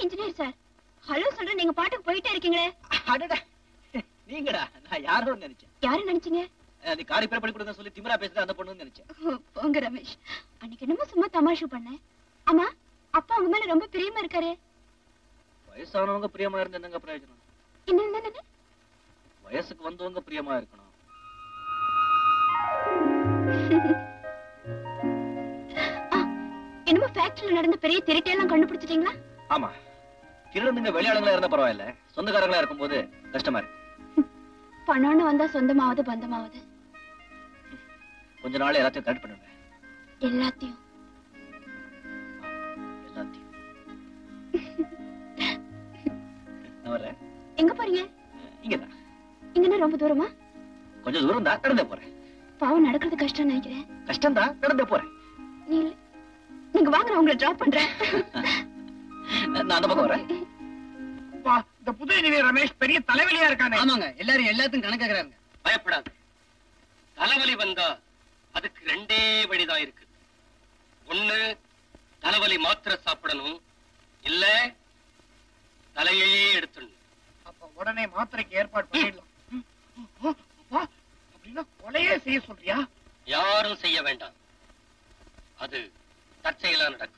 Engineer sir hello சொல்றேன் நீங்க பாட்டுக்கு போயிட்டே இருக்கீங்களே அடடா நீங்கடா நான் யாரோ நினைச்சேன் யாரு நினைச்சீங்க அது காரி பேர் பண்ணி கொடுங்க சொல்லி திமிரா பேசுறது அந்த பொண்ணுன்னு நினைச்சேன் ஓ, போங்க ரமேஷ் அன்னைக்கு என்னமோ சும்மா தமாஷு பண்ணேன் ஆமா அப்பா உங்க மேல ரொம்ப பிரியமா இருக்காரு வயசானவங்க பிரியமா இருந்து என்னங்க பிரயோஜனம் என்ன என்ன, என்ன வயசுக்கு வந்தவங்க பிரியமா இருக்கணும் ஆ, என்னமோ ஃபேக்டரியில நடந்த பெரிய திருட்டையெல்லாம் கண்டுபிடிச்சிட்டீங்களா ஆமா திருடனுங்க வெளியாளுங்களா இருந்தா பரவாயில்ல சொந்தக்காரங்களா இருக்கும்போது கஷ்டமா இருக்கு பணம்னு வந்தா சொந்தமாவது பந்தமாவது கொஞ்ச நாள் எல்லாத்தையும் கரெக்ட் பண்ணுங்க எல்லாத்தையும் எல்லாத்தையும் நான் வரேன் எங்க போறீங்க இங்கதான் இங்கன்னா ரொம்ப தூரமா கொஞ்சம் தூரம் தான் நடந்தே போறேன் பாவம் நடக்கிறது கஷ்டம் நினைக்கிறேன் கஷ்டம் தான் நடந்தே போறேன் நீ இல்ல. நீங்க வாங்க நான் உங்களை டிராப் பண்றேன் நான் அந்த பக்கம் வரேன் அப்பா, இந்த புது இன்ஜினியர் ரமேஷ் பெரிய தலைவலியா இருக்கானே ஆமாங்க எல்லாரும் எல்லாத்துக்கும் கணக்காக்குறாங்க பயப்படாது தலைவலி வந்தா அதுக்கு ரெண்டே வழிதான் இருக்கு ஒண்ணு தலைவலி மாத்திரை சாப்பிடணும் இல்ல தலையையே எடுத்துடணும் அப்ப உடனே மாத்திரைக்கு ஏற்பாடு பண்ணிடலாம் அப்பா, அப்படின்னா கொலையே செய்ய சொல்றியா யாரும் செய்ய வேண்டாம் அது தற்செயலா நடக்கும்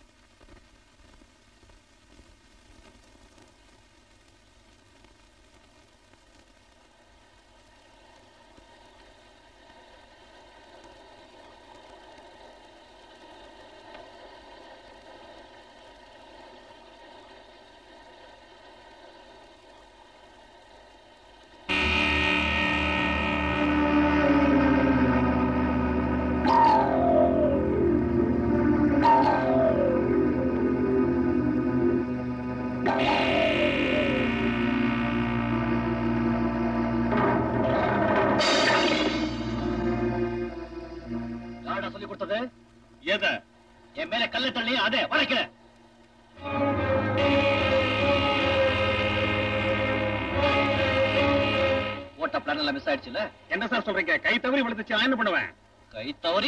யாரடா சொல்லி கொடுத்தது எத என் மேல கல்ல தள்ளி அதே வளைக்க ஓட்ட பிளான் எல்லாம் மிஸ் ஆயிடுச்சுல என்ன சார் சொல்றீங்க கை தவறி விழுந்துச்சு நான் என்ன பண்ணுவேன் கை தவறி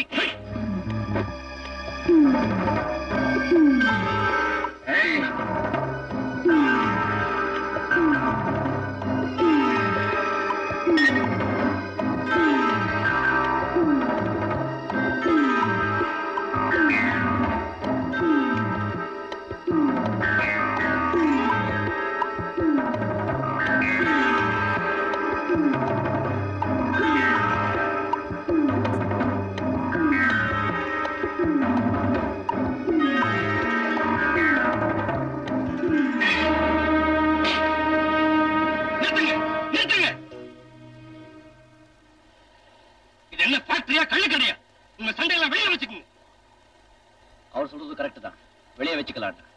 நிறுத்துங்க நிறுத்துங்க இது என்ன ஃபேக்டரியா கள்ளுக்கடையா உங்க சண்டையெல்லாம் வெளியே வச்சுக்கோங்க அவர் சொல்றது கரெக்ட் தான் வெளியே வச்சுக்கலாம்டா